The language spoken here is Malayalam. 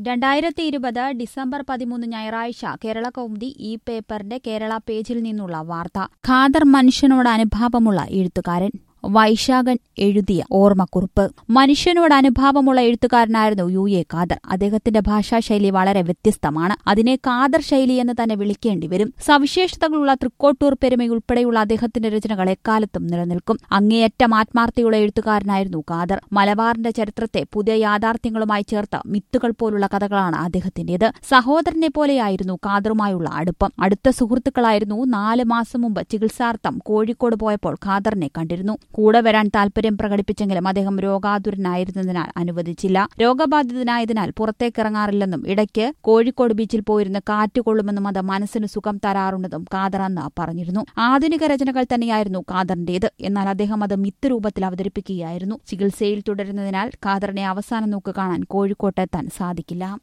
രണ്ടായിരത്തി ഇരുപത് ഡിസംബർ പതിമൂന്ന് ഞായറാഴ്ച കേരള കൗമുദി ഈ പേപ്പറിന്റെ കേരള പേജിൽ നിന്നുള്ള വാർത്ത ഖാദർ മനുഷ്യനോട് അനുഭാവമുള്ള എഴുത്തുകാരൻ വൈശാഖൻ എഴുതിയ ഓർമ്മക്കുറിപ്പ് മനുഷ്യനോട് അനുഭാവമുള്ള എഴുത്തുകാരനായിരുന്നു യു എ ഖാദർ അദ്ദേഹത്തിന്റെ ഭാഷാശൈലി വളരെ വ്യത്യസ്തമാണ് അതിനെ ഖാദർ ശൈലി എന്ന് തന്നെ വിളിക്കേണ്ടി വരും സവിശേഷതകളുള്ള തൃക്കോട്ടൂർ പെരുമയുൾപ്പെടെയുള്ള അദ്ദേഹത്തിന്റെ രചനകൾ എക്കാലത്തും നിലനിൽക്കും അങ്ങേയറ്റം ആത്മാർത്ഥയുള്ള എഴുത്തുകാരനായിരുന്നു ഖാദർ മലബാറിന്റെ ചരിത്രത്തെ പുതിയ യാഥാർത്ഥ്യങ്ങളുമായി ചേർത്ത് മിത്തുകൾ പോലുള്ള കഥകളാണ് അദ്ദേഹത്തിന്റേത് സഹോദരനെ പോലെയായിരുന്നു ഖാദറുമായുള്ള അടുപ്പം അടുത്ത സുഹൃത്തുക്കളായിരുന്നു നാല് മാസം മുമ്പ് ചികിത്സാർത്ഥം കോഴിക്കോട് പോയപ്പോൾ ഖാദറിനെ കണ്ടിരുന്നു കൂടെ വരാൻ താൽപര്യം പ്രകടിപ്പിച്ചെങ്കിലും അദ്ദേഹം രോഗാതുരനായിരുന്നതിനാൽ അനുവദിച്ചില്ല രോഗബാധിതനായതിനാൽ പുറത്തേക്കിറങ്ങാറില്ലെന്നും ഇടയ്ക്ക് കോഴിക്കോട് ബീച്ചിൽ പോയിരുന്ന് കാറ്റുകൊള്ളുമെന്നും അത് മനസ്സിന് സുഖം തരാറുണ്ടെന്നും ഖാദർ അന്ന് പറഞ്ഞിരുന്നു ആധുനിക രചനകൾ തന്നെയായിരുന്നു ഖാദറിന്റേത് എന്നാൽ അദ്ദേഹം അത് മിത്ത് രൂപത്തിൽ അവതരിപ്പിക്കുകയായിരുന്നു ചികിത്സയിൽ തുടരുന്നതിനാൽ ഖാദറിനെ അവസാന നോക്ക് കാണാൻ കോഴിക്കോട്ടെത്താൻ സാധിക്കില്ല